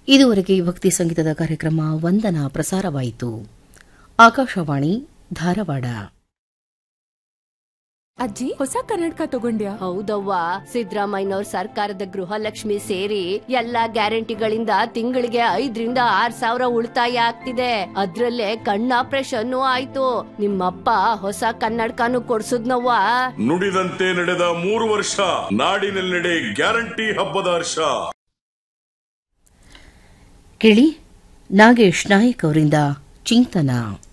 ಇದುವರೆಗೆ ಭಕ್ತಿ ಸಂಗೀತದ ಕಾರ್ಯಕ್ರಮ ವಂದನ ಪ್ರಸಾರವಾಯಿತು ಆಕಾಶವಾಣಿ ಧಾರವಾಡ ಅಜ್ಜಿ ಹೊಸ ಕನ್ನಡಕ ತಗೊಂಡ್ಯಾ ಹೌದವ್ವ ಸಿದ್ದರಾಮಯ್ಯನವ್ರ ಸರ್ಕಾರದ ಗೃಹಲಕ್ಷ್ಮಿ ಸೇರಿ ಎಲ್ಲಾ ಗ್ಯಾರಂಟಿಗಳಿಂದ ತಿಂಗಳಿಗೆ ಐದರಿಂದ ಆರ್ ಸಾವಿರ ಉಳಿತಾಯ ಆಗ್ತಿದೆ ಅದ್ರಲ್ಲೇ ಕಣ್ಣ ಆಪರೇಷನ್ ಆಯ್ತು ನಿಮ್ಮಪ್ಪ ಹೊಸ ಕನ್ನಡಕನು ಕೊಡ್ಸುದ್ನವ್ವ ನುಡಿದಂತೆ ನಡೆದ ಮೂರು ವರ್ಷ ನಾಡಿನೆಲ್ಲೆಡೆ ಗ್ಯಾರಂಟಿ ಹಬ್ಬದ ಹರ್ಷ ಕೇಳಿ ನಾಗೇಶ್ ನಾಯಕ್ ಅವರಿಂದ ಚಿಂತನ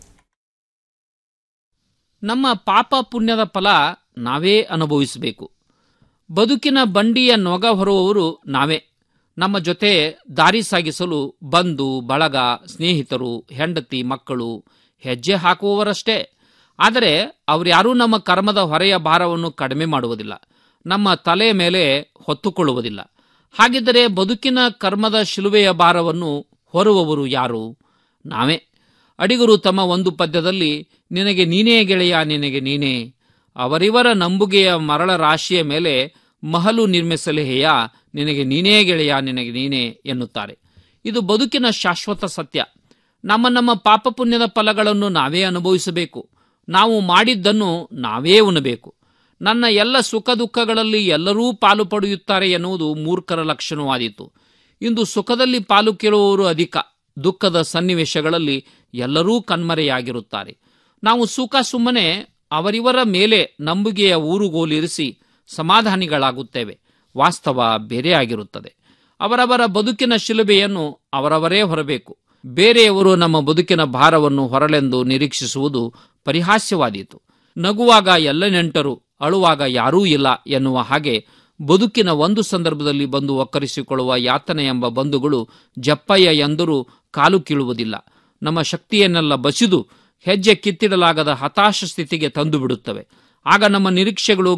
ನಮ್ಮ ಪಾಪ ಪುಣ್ಯದ ಫಲ ನಾವೇ ಅನುಭವಿಸಬೇಕು ಬದುಕಿನ ಬಂಡಿಯ ನೊಗ ಹೊರುವವರು ನಾವೇ ನಮ್ಮ ಜೊತೆ ದಾರಿ ಸಾಗಿಸಲು ಬಂಧು ಬಳಗ ಸ್ನೇಹಿತರು ಹೆಂಡತಿ ಮಕ್ಕಳು ಹೆಜ್ಜೆ ಹಾಕುವವರಷ್ಟೇ ಆದರೆ ಅವರ್ಯಾರೂ ನಮ್ಮ ಕರ್ಮದ ಹೊರೆಯ ಭಾರವನ್ನು ಕಡಿಮೆ ಮಾಡುವುದಿಲ್ಲ ನಮ್ಮ ತಲೆಯ ಮೇಲೆ ಹೊತ್ತುಕೊಳ್ಳುವುದಿಲ್ಲ ಹಾಗಿದ್ದರೆ ಬದುಕಿನ ಕರ್ಮದ ಶಿಲುವೆಯ ಭಾರವನ್ನು ಹೊರುವವರು ಯಾರು ನಾವೇ ಅಡಿಗರು ತಮ್ಮ ಒಂದು ಪದ್ಯದಲ್ಲಿ ನಿನಗೆ ನೀನೇ ಗೆಳೆಯ ನಿನಗೆ ನೀನೇ ಅವರಿವರ ನಂಬುಗೆಯ ಮರಳ ರಾಶಿಯ ಮೇಲೆ ಮಹಲು ನಿರ್ಮಿಸಲೆಹೆಯ ನಿನಗೆ ನೀನೇ ಗೆಳೆಯ ನಿನಗೆ ನೀನೇ ಎನ್ನುತ್ತಾರೆ ಇದು ಬದುಕಿನ ಶಾಶ್ವತ ಸತ್ಯ ನಮ್ಮ ನಮ್ಮ ಪಾಪ ಪುಣ್ಯದ ಫಲಗಳನ್ನು ನಾವೇ ಅನುಭವಿಸಬೇಕು ನಾವು ಮಾಡಿದ್ದನ್ನು ನಾವೇ ಉಣಬೇಕು ನನ್ನ ಎಲ್ಲ ಸುಖ ದುಃಖಗಳಲ್ಲಿ ಎಲ್ಲರೂ ಪಾಲು ಪಡೆಯುತ್ತಾರೆ ಎನ್ನುವುದು ಮೂರ್ಖರ ಲಕ್ಷಣವಾದೀತು ಇಂದು ಸುಖದಲ್ಲಿ ಪಾಲು ಕೇಳುವವರು ಅಧಿಕ ದುಃಖದ ಸನ್ನಿವೇಶಗಳಲ್ಲಿ ಎಲ್ಲರೂ ಕಣ್ಮರೆಯಾಗಿರುತ್ತಾರೆ ನಾವು ಸುಖ ಸುಮ್ಮನೆ ಅವರಿವರ ಮೇಲೆ ನಂಬುಗೆಯ ಊರುಗೋಲಿರಿಸಿ ಸಮಾಧಾನಿಗಳಾಗುತ್ತೇವೆ ವಾಸ್ತವ ಬೇರೆಯಾಗಿರುತ್ತದೆ ಅವರವರ ಬದುಕಿನ ಶಿಲುಬೆಯನ್ನು ಅವರವರೇ ಹೊರಬೇಕು ಬೇರೆಯವರು ನಮ್ಮ ಬದುಕಿನ ಭಾರವನ್ನು ಹೊರಲೆಂದು ನಿರೀಕ್ಷಿಸುವುದು ಪರಿಹಾಸ್ಯವಾದೀತು ನಗುವಾಗ ಎಲ್ಲ ನೆಂಟರು ಅಳುವಾಗ ಯಾರೂ ಇಲ್ಲ ಎನ್ನುವ ಹಾಗೆ ಬದುಕಿನ ಒಂದು ಸಂದರ್ಭದಲ್ಲಿ ಬಂದು ಒಕ್ಕರಿಸಿಕೊಳ್ಳುವ ಯಾತನೆ ಎಂಬ ಬಂಧುಗಳು ಜಪ್ಪಯ್ಯ ಎಂದರೂ ಕಾಲು ಕೀಳುವುದಿಲ್ಲ ನಮ್ಮ ಶಕ್ತಿಯನ್ನೆಲ್ಲ ಬಸಿದು ಹೆಜ್ಜೆ ಕಿತ್ತಿಡಲಾಗದ ಹತಾಶ ಸ್ಥಿತಿಗೆ ತಂದು ಬಿಡುತ್ತವೆ ಆಗ ನಮ್ಮ ನಿರೀಕ್ಷೆಗಳು